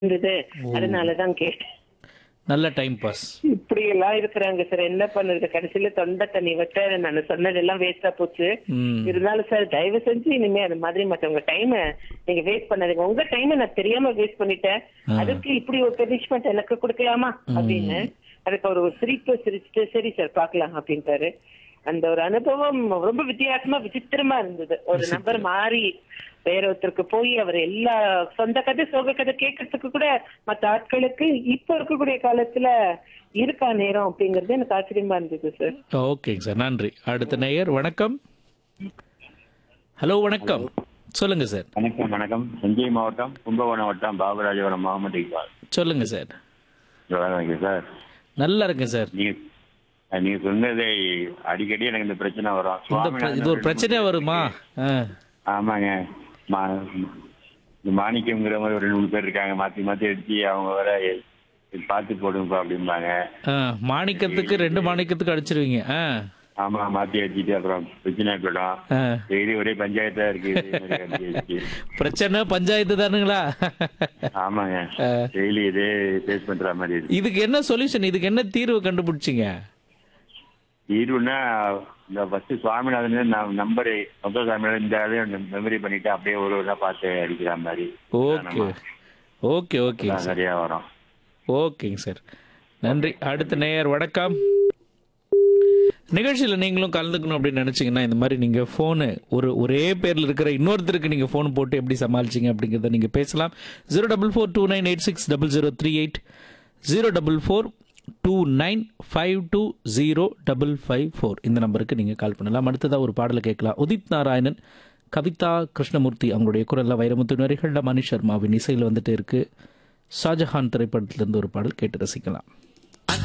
இருந்தது அதனாலதான் கேட்டேன் நல்ல டைம் பாஸ் இப்படி எல்லாம் இருக்கிறாங்க சார் என்ன பண்ணுறது கடைசியில தொண்டை தண்ணி விட்ட நான் சொன்னதெல்லாம் வேஸ்டா போச்சு ம் இருந்தாலும் சார் தயவு செஞ்சு இனிமே அது மாதிரி மத்தவங்க டைம் நீங்க வேஸ்ட் பண்ணாதீங்க உங்க டைம் நான் தெரியாம வேஸ்ட் பண்ணிட்டேன் அதுக்கு இப்படி ஒரு பனிஷ்மெண்ட் எனக்கு கொடுக்கலாமா அப்படின்னு அதுக்கு அவர் ஒரு சிரிப்பு சிரிச்சுட்டு சரி சார் பார்க்கலாம் அப்படின்ட்டாரு அந்த ஒரு அனுபவம் ரொம்ப வித்தியாசமா விசித்திரமா இருந்தது ஒரு நபர் மாறி வேற ஒருத்தருக்கு போய் அவர் எல்லா சொந்த கதை சோக கதை கேட்கறதுக்கு கூட மத்த ஆட்களுக்கு இப்ப இருக்கக்கூடிய காலத்துல இருக்கா நேரம் அப்படிங்கறது எனக்கு ஆச்சரியமா இருந்தது சார் ஓகேங்க சார் நன்றி அடுத்த நேயர் வணக்கம் ஹலோ வணக்கம் சொல்லுங்க சார் வணக்கம் வணக்கம் தஞ்சை மாவட்டம் கும்பகோணம் வட்டம் பாபராஜபுரம் முகமது இக்பால் சொல்லுங்க சார் நல்லா இருக்கேன் சார் நல்லா இருக்கேன் சார் நீங்க அஹ் நீங்க சொன்னதை அடிக்கடி எனக்கு இந்த பிரச்சனை வரும் இந்த பிர- சுவாமிநாதன் இது ஒரு பிரச்சனையா வருமா ஆ ஆமாங்க மா- இந்த மாணிக்கம்ங்கிற மாதிரி ஒரு ரெண்டு மூணு பேர் இருக்காங்க மாத்தி மாத்தி அடிச்சு அவங்க வர இது பார்த்து போடுங்கப்பா அப்படிம்பாங்க ஆ, மாணிக்கத்துக்கு ரெண்டு மாணிக்கத்துக்கு அடிச்சிருவீங்க ஆ ஆமா மாத்தி அடிச்சுட்டு அப்புறம் பிரச்சனை போயிடும் ஆ. டெய்லி ஒரே பஞ்சாயத்தா இருக்கு இதே மாதிரி அடிச்சு அடிச்சு. பிரச்சனை பஞ்சாயத்து தானுங்களா ஆமாங்க டெய்லி இதே ஃபேஸ் பண்ற மாதிரி இருக்கு இதுக்கு என்ன சொல்யூஷன் இதுக்கு என்ன தீர்வு கண்டுபிடிச்சிங்க தீர்வுனா இந்த ஃபர்ஸ்ட் சுவாமிநாதன் நம்பர் மொத்த சுவாமிநாதன் இந்த இதையும் மெமரி பண்ணிட்டு அப்படியே ஒரு ஒரு பார்த்து அடிக்கிற மாதிரி ஓகே ஓகே ஓகேங்க அதான் சார் சரியா வரும் ஓகேங்க சார் நன்றி அடுத்த நேயர் வணக்கம் நிகழ்ச்சியில் நீங்களும் கலந்துக்கணும் அப்படின்னு நினச்சிங்கன்னா இந்த மாதிரி நீங்கள் ஃபோனு ஒரு ஒரே பேரில் இருக்கிற இன்னொருத்தருக்கு நீங்கள் ஃபோன் போட்டு எப்படி சமாளிச்சிங்க அப்படிங்கிறத நீங்கள் பேசலாம் zero double four two nine eight six double zero three eight zero double four two nine five two zero double five four இந்த நம்பருக்கு நீங்கள் கால் பண்ணலாம் அடுத்ததாக ஒரு பாடலை கேட்கலாம் உதித் நாராயணன் கவிதா கிருஷ்ணமூர்த்தி அவங்களுடைய குரல்ல வைரமுத்து நரிகளில் மணி சர்மாவின் இசையில் வந்துட்டு இருக்கு ஷாஜஹான் திரைப்படத்திலிருந்து ஒரு பாடல் கேட்டு ரசிக்கலாம்